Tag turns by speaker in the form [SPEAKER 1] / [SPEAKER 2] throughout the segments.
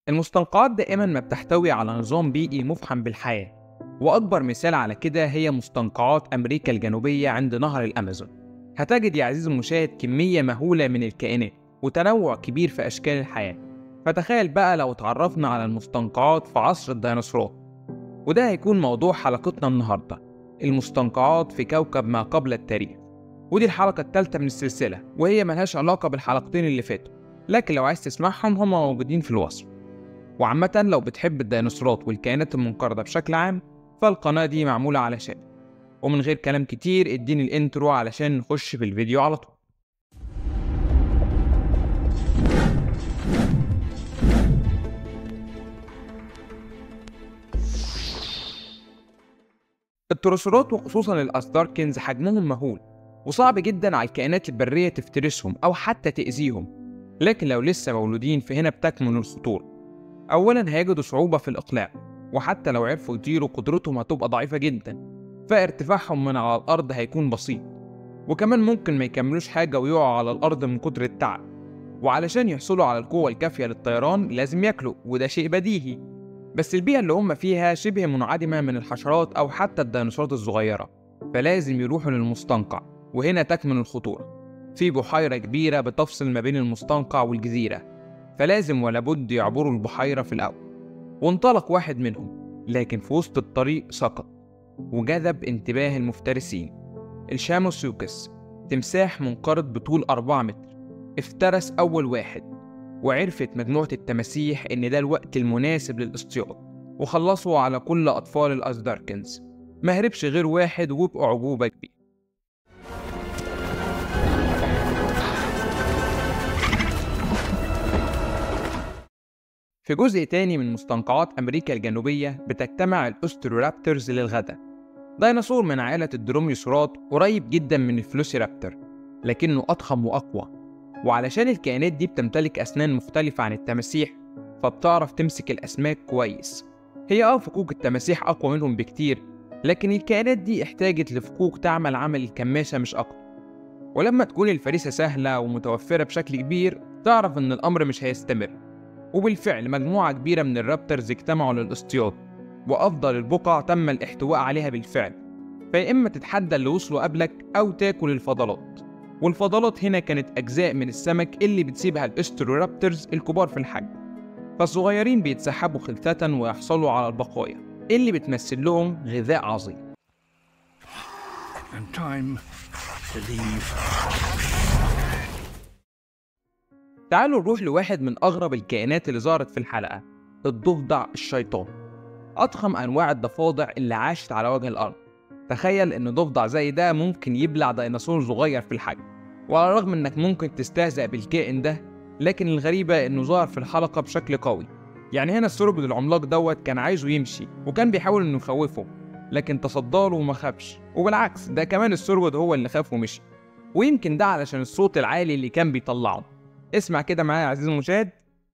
[SPEAKER 1] المستنقعات دائما ما بتحتوي على نظام بيئي مفحم بالحياة وأكبر مثال على كده هي مستنقعات أمريكا الجنوبية عند نهر الأمازون هتجد يا عزيزي المشاهد كمية مهولة من الكائنات وتنوع كبير في أشكال الحياة فتخيل بقى لو اتعرفنا على المستنقعات في عصر الديناصورات وده هيكون موضوع حلقتنا النهاردة المستنقعات في كوكب ما قبل التاريخ ودي الحلقة الثالثة من السلسلة وهي ملهاش علاقة بالحلقتين اللي فاتوا لكن لو عايز تسمعهم هم موجودين في الوصف وعامة لو بتحب الديناصورات والكائنات المنقرضة بشكل عام فالقناة دي معمولة علشان ومن غير كلام كتير اديني الانترو علشان نخش في الفيديو على طول التروسورات وخصوصا الأسداركنز حجمهم مهول وصعب جدا على الكائنات البرية تفترسهم أو حتى تأذيهم لكن لو لسه مولودين فهنا بتكمن الخطورة أولا هيجدوا صعوبة في الإقلاع وحتى لو عرفوا يطيروا قدرتهم هتبقى ضعيفة جدا فارتفاعهم من على الأرض هيكون بسيط وكمان ممكن ما يكملوش حاجة ويقعوا على الأرض من كتر التعب وعلشان يحصلوا على القوة الكافية للطيران لازم ياكلوا وده شيء بديهي بس البيئة اللي هم فيها شبه منعدمة من الحشرات أو حتى الديناصورات الصغيرة فلازم يروحوا للمستنقع وهنا تكمن الخطورة في بحيرة كبيرة بتفصل ما بين المستنقع والجزيرة فلازم ولا بد يعبروا البحيرة في الأول وانطلق واحد منهم لكن في وسط الطريق سقط وجذب انتباه المفترسين الشاموسيوكس تمساح منقرض بطول 4 متر افترس أول واحد وعرفت مجموعة التماسيح إن ده الوقت المناسب للاصطياد وخلصوا على كل أطفال الأزداركنز ما هربش غير واحد وبأعجوبة كبيرة في جزء تاني من مستنقعات أمريكا الجنوبية بتجتمع الأسترورابترز للغدا ديناصور من عائلة الدروميوسورات قريب جدا من الفلوسيرابتر لكنه أضخم وأقوى وعلشان الكائنات دي بتمتلك أسنان مختلفة عن التماسيح فبتعرف تمسك الأسماك كويس هي اه فكوك التماسيح أقوى منهم بكتير لكن الكائنات دي احتاجت لفكوك تعمل عمل الكماشة مش أكتر ولما تكون الفريسة سهلة ومتوفرة بشكل كبير تعرف إن الأمر مش هيستمر وبالفعل مجموعة كبيرة من الرابترز اجتمعوا للاصطياد وأفضل البقع تم الاحتواء عليها بالفعل فيا إما تتحدى اللي وصلوا قبلك أو تاكل الفضلات والفضلات هنا كانت أجزاء من السمك اللي بتسيبها الاسترورابترز الكبار في الحجم فالصغيرين بيتسحبوا خلفة ويحصلوا على البقايا اللي بتمثل لهم غذاء عظيم
[SPEAKER 2] and time to leave.
[SPEAKER 1] تعالوا نروح لواحد من أغرب الكائنات اللي ظهرت في الحلقة الضفدع الشيطان أضخم أنواع الضفادع اللي عاشت على وجه الأرض تخيل إن ضفدع زي ده ممكن يبلع ديناصور صغير في الحجم وعلى الرغم إنك ممكن تستهزأ بالكائن ده لكن الغريبة إنه ظهر في الحلقة بشكل قوي يعني هنا السربد العملاق دوت كان عايزه يمشي وكان بيحاول إنه يخوفه لكن تصداله وما خافش وبالعكس ده كمان السربد هو اللي خاف ومشي ويمكن ده علشان الصوت العالي اللي كان بيطلعه اسمع كده معايا يا عزيزي المشاهد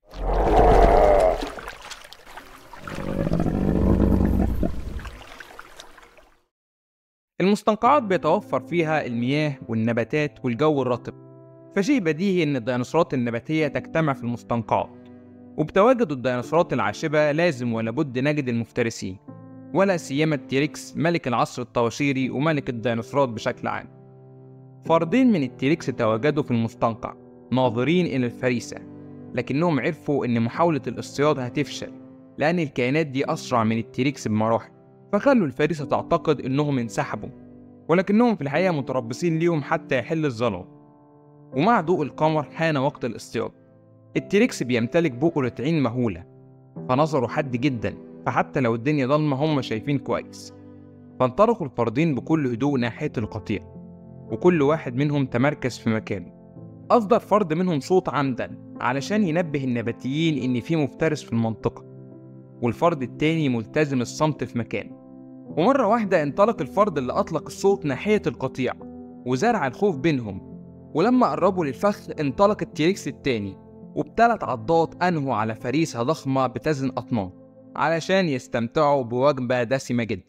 [SPEAKER 1] المستنقعات بيتوفر فيها المياه والنباتات والجو الرطب فشيء بديهي ان الديناصورات النباتية تجتمع في المستنقعات وبتواجد الديناصورات العاشبة لازم ولا بد نجد المفترسين ولا سيما التيركس ملك العصر الطواشيري وملك الديناصورات بشكل عام فردين من التيركس تواجدوا في المستنقع ناظرين إلى الفريسة لكنهم عرفوا إن محاولة الاصطياد هتفشل لأن الكائنات دي أسرع من التيركس بمراحل فخلوا الفريسة تعتقد إنهم انسحبوا ولكنهم في الحقيقة متربصين ليهم حتى يحل الظلام ومع ضوء القمر حان وقت الاصطياد التيركس بيمتلك بؤرة عين مهولة فنظره حاد جدا فحتى لو الدنيا ضلمة هم شايفين كويس فانطلقوا الفردين بكل هدوء ناحية القطيع وكل واحد منهم تمركز في مكانه أصدر فرد منهم صوت عمدا علشان ينبه النباتيين إن في مفترس في المنطقة والفرد التاني ملتزم الصمت في مكانه ومرة واحدة انطلق الفرد اللي أطلق الصوت ناحية القطيع وزرع الخوف بينهم ولما قربوا للفخ انطلق التيركس التاني وبثلاث عضات أنهوا على فريسة ضخمة بتزن أطنان علشان يستمتعوا بوجبة دسمة جدا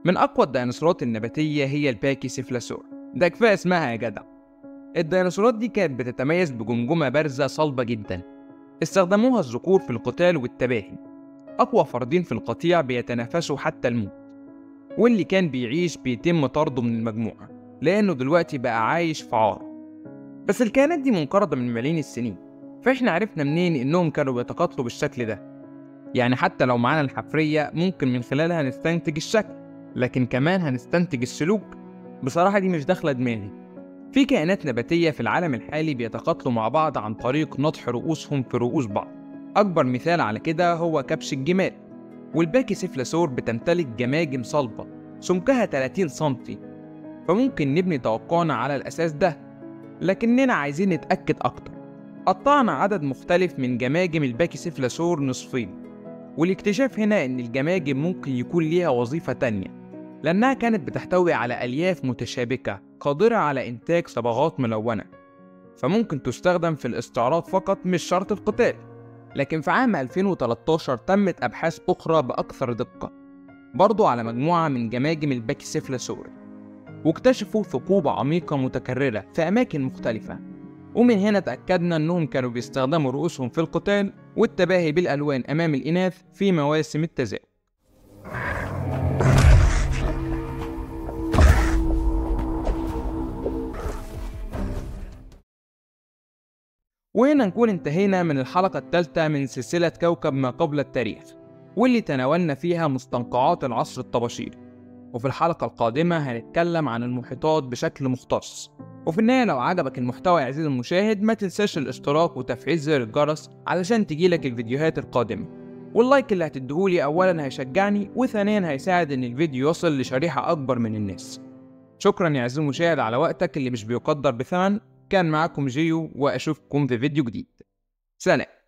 [SPEAKER 1] من أقوى الديناصورات النباتية هي الباكيسيفلاسور ده كفاية اسمها يا جدع الديناصورات دي كانت بتتميز بجمجمة بارزة صلبة جدا استخدموها الذكور في القتال والتباهي أقوى فردين في القطيع بيتنافسوا حتى الموت واللي كان بيعيش بيتم طرده من المجموعة لأنه دلوقتي بقى عايش في عار بس الكائنات دي منقرضة من ملايين السنين فإحنا عرفنا منين إنهم كانوا بيتقاتلوا بالشكل ده يعني حتى لو معانا الحفرية ممكن من خلالها نستنتج الشكل لكن كمان هنستنتج السلوك بصراحة دي مش داخلة دماغي في كائنات نباتية في العالم الحالي بيتقاتلوا مع بعض عن طريق نطح رؤوسهم في رؤوس بعض أكبر مثال على كده هو كبش الجمال والباكي سيفلاسور بتمتلك جماجم صلبة سمكها 30 سنتي فممكن نبني توقعنا على الأساس ده لكننا عايزين نتأكد أكتر قطعنا عدد مختلف من جماجم الباكي سيفلاسور نصفين والاكتشاف هنا إن الجماجم ممكن يكون ليها وظيفة تانية لأنها كانت بتحتوي على ألياف متشابكة قادرة على إنتاج صبغات ملونة فممكن تستخدم في الاستعراض فقط مش شرط القتال لكن في عام 2013 تمت أبحاث أخرى بأكثر دقة برضو على مجموعة من جماجم الباكيسيفلاسور واكتشفوا ثقوب عميقة متكررة في أماكن مختلفة ومن هنا تأكدنا أنهم كانوا بيستخدموا رؤوسهم في القتال والتباهي بالألوان أمام الإناث في مواسم التزاوج وهنا نكون انتهينا من الحلقة الثالثة من سلسلة كوكب ما قبل التاريخ واللي تناولنا فيها مستنقعات العصر الطباشيري وفي الحلقة القادمة هنتكلم عن المحيطات بشكل مختص وفي النهاية لو عجبك المحتوى يا عزيزي المشاهد ما تنساش الاشتراك وتفعيل زر الجرس علشان تجيلك الفيديوهات القادمة واللايك اللي هتديهولي أولا هيشجعني وثانيا هيساعد إن الفيديو يوصل لشريحة أكبر من الناس شكرا يا عزيزي المشاهد على وقتك اللي مش بيقدر بثمن كان معاكم جيو واشوفكم في فيديو جديد سلام